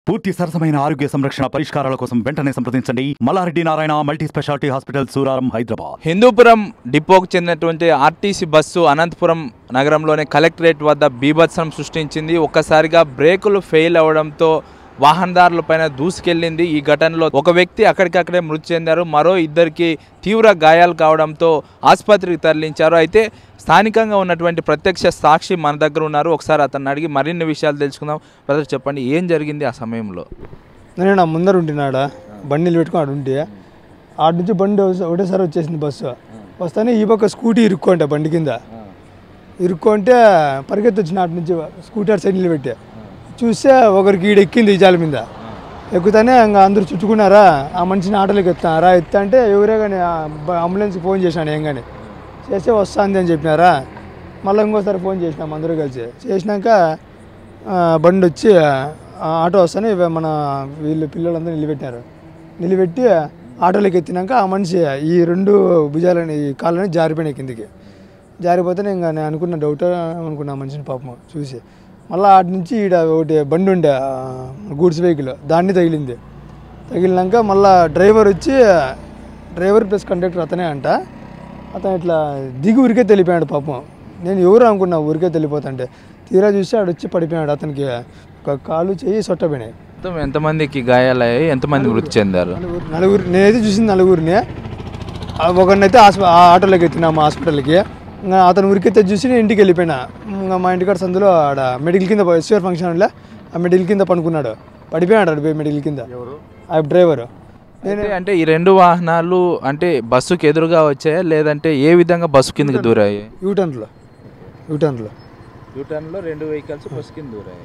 పూర్తి సరసమైన ఆరోగ్య సంరక్షణ పరిష్కారాల కోసం వెంటనే సంప్రదించండి Malla Reddy Narayana multi speciality hospital Suraram Hyderabad Hindupuram డిపోకు చెందినటువంటి ఆర్టీసీ బస్సు అనంతపురం నగరంలోని కలెక్టరేట్ వద్ద బీభత్సం సృష్టించింది ఒక్కసారిగా బ్రేకులు ఫెయిల్ అవడంతో వాహనదారులపైన దూసుకెళ్లింది ఈ ఘటనలో ఒక వ్యక్తి అక్కడికక్కడే మృతి చెందారు మరో ఇద్దరికి తీవ్ర గాయాలు కావడంతో ఆసుపత్రికి తరలించారు అయితే స్థానికంగా ఉన్నటువంటి ప్రత్యక్ష సాక్షి మన దగ్గర ఉన్నారు ఒకసారి అతన్ని అడిగి మరిన్ని విషయాలు తెలుసుకుందాం బ్రదర్ చెప్పండి ఏం జరిగింది ఆ సమయంలో నేను నా ముందర ఉంటున్నాడ బండిలు పెట్టుకుని ఆడు ఉంటే ఆడ నుంచి బండి ఒకస- ఒకటేసారి వచ్చేసింది బస్సు వస్తానే ఈ పక్క స్కూటీ ఇరుక్కోంటే బండి కింద ఇరుక్కుంటే పరిగెత్తి వచ్చిన ఆటి నుంచి స్కూటీ ఆడ సైడ్ నిలబెట్టే చూస్తే ఒకరికి ఈడ ఎక్కింది ఈ జాల మీద ఎక్కుతానే ఇంకా అందరూ చుట్టుకున్నారా ఆ మనిషిని ఆటోలోకి ఎత్తారా ఎత్తా అంటే ఎవరే కానీ అంబులెన్స్కి ఫోన్ చేశాను ఏం కానీ చేస్తే వస్తుంది అని చెప్పినారా మళ్ళీ ఇంకోసారి ఫోన్ చేసినాం అందరూ కలిసి చేసినాక ఆ, బండి వచ్చి ఆ, ఆటో వస్తానే ఇవ మన వీళ్ళు పిల్లలందరూ నిలబెట్టారు నిలబెట్టి ఆటోలోకి ఎత్తినాక ఆ మనిషి ఈ రెండు భుజాలని ఈ కాళ్ళని జారిపోయినాయి కిందికి జారిపోతేనే ఇంకా నేను అనుకున్న డౌట్ అనుకున్నా ఆ మనిషిని పాపం చూసి మళ్ళీ ఆటి నుంచి ఈడ ఒకటి బండి ఉండే ఆ, గూడ్స్ వెహికల్ దాన్ని తగిలింది తగిలినాక మళ్ళీ డ్రైవర్ వచ్చి డ్రైవర్ ప్లస్ కండక్టర్ అతనే అంట అతను ఇట్లా దిగి ఊరికే తెలిపోయాడు పాపం నేను ఎవరు అనుకున్నా ఊరికే తెలిపోతుంటే తీరా చూసి ఆడు వచ్చి పడిపోయాడు అతనికి ఒక కాలు చెయ్యి సొట్టపోయినాయి మొత్తం ఎంతమందికి గాయాలయ్యాయి ఎంతమంది మృతి చెందారు నలుగురు నలుగురు నేనైతే చూసింది నలుగురిని ఆ ఒకరినైతే హాస్ప ఆ ఆటోలోకి ఎత్తినాము హాస్పిటల్కి ఇంకా అతను ఉరికెత్తే చూసి నేను ఇంటికి వెళ్ళిపోయినా ఇంకా మా ఇంటికాడ సందులో ఆడ మెడికల్ కింద ఎస్ఆర్ ఫంక్షన్ హాల్లో ఆ మెడికల్ కింద పనుకున్నాడు పడిపోయాడు ఆడ పోయి మెడికల్ కింద ఆ డ్రైవర్ అయితే అంటే ఈ రెండు వాహనాలు అంటే బస్సుకి ఎదురుగా వచ్చాయా లేదంటే ఏ విధంగా బస్సు కిందకి దూరాయి యూటర్న్లో యూటర్న్లో యూటర్న్లో రెండు వెహికల్స్ బస్సు కింద దూరాయి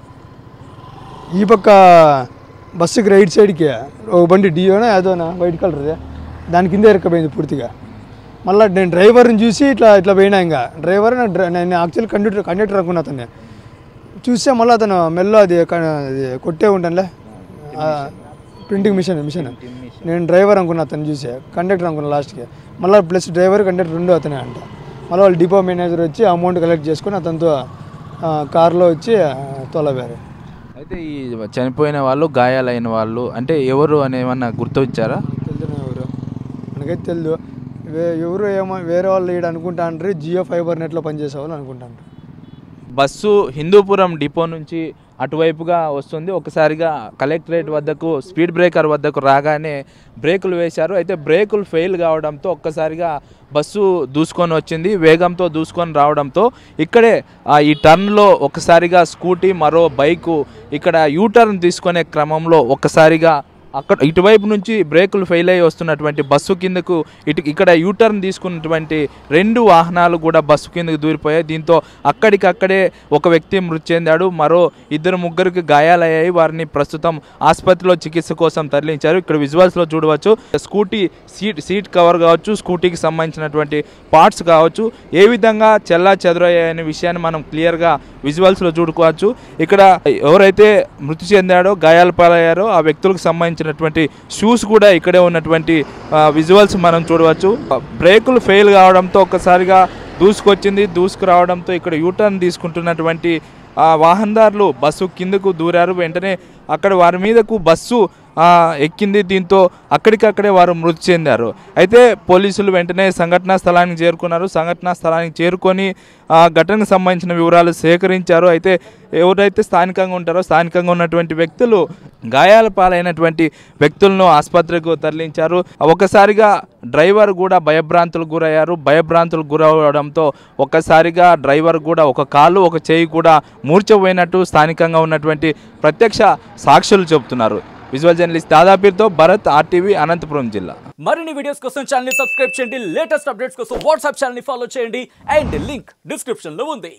ఈ పక్క బస్సుకి రైట్ సైడ్కి ఒక బండి డియోనా ఏదోనా వైట్ కలర్ది దాని కింద ఎరకపోయింది పూర్తిగా మళ్ళీ నేను డ్రైవర్ని చూసి ఇట్లా ఇట్లా పోయినా ఇంకా డ్రైవర్ నా డ్రై- నేను యాక్చువల్ కండక్టర్ కండక్టర్ అనుకున్నా అతన్ని చూస్తే మళ్ళీ అతను మెల్లో అది క- అది కొట్టే ఉంటానులే ప్రింటింగ్ మిషన్ మిషన్ నేను డ్రైవర్ అనుకున్నా అతను చూసి కండక్టర్ అనుకున్నా లాస్ట్కి మళ్ళీ ప్లస్ డ్రైవర్ కండక్టర్ రెండు అతనే అంట మళ్ళీ వాళ్ళు డిపో మేనేజర్ వచ్చి అమౌంట్ కలెక్ట్ చేసుకొని అతనితో ఆ, కార్లో వచ్చి ఆ, తోలబారు అయితే ఈ చనిపోయిన వాళ్ళు గాయాలైన వాళ్ళు అంటే ఎవరు అని ఏమన్నా గుర్తొచ్చారా తెలిసిన ఎవరు మనకైతే తెలియదు వే ఎవరు ఏమో వేరే వాళ్ళు ఈడ అనుకుంటా అంటారు జియో ఫైబర్ నెట్లో పనిచేసే వాళ్ళు అనుకుంటారు బస్సు హిందూపురం డిపో నుంచి అటువైపుగా వస్తుంది ఒకసారిగా కలెక్టరేట్ వద్దకు స్పీడ్ బ్రేకర్ వద్దకు రాగానే బ్రేకులు వేశారు అయితే బ్రేకులు ఫెయిల్ కావడంతో ఒక్కసారిగా బస్సు దూసుకొని వచ్చింది వేగంతో దూసుకొని రావడంతో ఇక్కడే ఆ, ఈ టర్న్లో ఒకసారిగా స్కూటీ మరో బైకు ఇక్కడ యూటర్న్ తీసుకునే క్రమంలో ఒక్కసారిగా అక్కడ ఇటువైపు నుంచి బ్రేకులు ఫెయిల్ అయ్యి వస్తున్నటువంటి బస్సు కిందకు ఇటు ఇక్కడ యూటర్న్ తీసుకున్నటువంటి రెండు వాహనాలు కూడా బస్సు కిందకు దూరిపోయాయి దీంతో అక్కడికక్కడే ఒక వ్యక్తి మృతి చెందాడు మరో ఇద్దరు ముగ్గురికి గాయాలయ్యాయి వారిని ప్రస్తుతం ఆసుపత్రిలో చికిత్స కోసం తరలించారు ఇక్కడ విజువల్స్లో చూడవచ్చు స్కూటీ సీట్ సీట్ కవర్ కావచ్చు స్కూటీకి సంబంధించినటువంటి పార్ట్స్ కావచ్చు ఏ విధంగా చెల్లా చెదరయ్యాయనే విషయాన్ని మనం క్లియర్గా విజువల్స్లో చూడుకోవచ్చు ఇక్కడ ఎవరైతే మృతి చెందాడో గాయాల పాలయ్యారో ఆ వ్యక్తులకు సంబంధించినటువంటి షూస్ కూడా ఇక్కడే ఉన్నటువంటి విజువల్స్ మనం చూడవచ్చు బ్రేకులు ఫెయిల్ కావడంతో ఒక్కసారిగా దూసుకొచ్చింది దూసుకురావడంతో ఇక్కడ యూటర్న్ తీసుకుంటున్నటువంటి ఆ వాహనదారులు బస్సు కిందకు దూరారు వెంటనే అక్కడ వారి మీదకు బస్సు ఆ, ఎక్కింది దీంతో అక్కడికక్కడే వారు మృతి చెందారు అయితే పోలీసులు వెంటనే సంఘటనా స్థలానికి చేరుకున్నారు సంఘటనా స్థలానికి చేరుకొని ఆ ఘటనకు సంబంధించిన వివరాలు సేకరించారు అయితే ఎవరైతే స్థానికంగా ఉంటారో స్థానికంగా ఉన్నటువంటి వ్యక్తులు గాయాల పాలైనటువంటి వ్యక్తులను ఆసుపత్రికి తరలించారు ఒకసారిగా డ్రైవర్ కూడా భయభ్రాంతులకు గురయ్యారు భయభ్రాంతులకు గురవడంతో ఒక్కసారిగా డ్రైవర్ కూడా ఒక కాలు ఒక చేయి కూడా మూర్చపోయినట్టు స్థానికంగా ఉన్నటువంటి ప్రత్యక్ష సాక్షులు చెబుతున్నారు విజువల్ జర్నలిస్ట్ దాదాపీర్తో భరత్ ఆర్టీవీ అనంతపురం జిల్లా మరిన్ని వీడియోస్ కోసం ఛానల్ ని సబ్స్క్రైబ్ చేయండి లేటెస్ట్ అప్డేట్స్ కోసం వాట్సాప్ ఛానల్ ని ఫాలో చేయండి అండ్ లింక్ డిస్క్రిప్షన్ లో ఉంది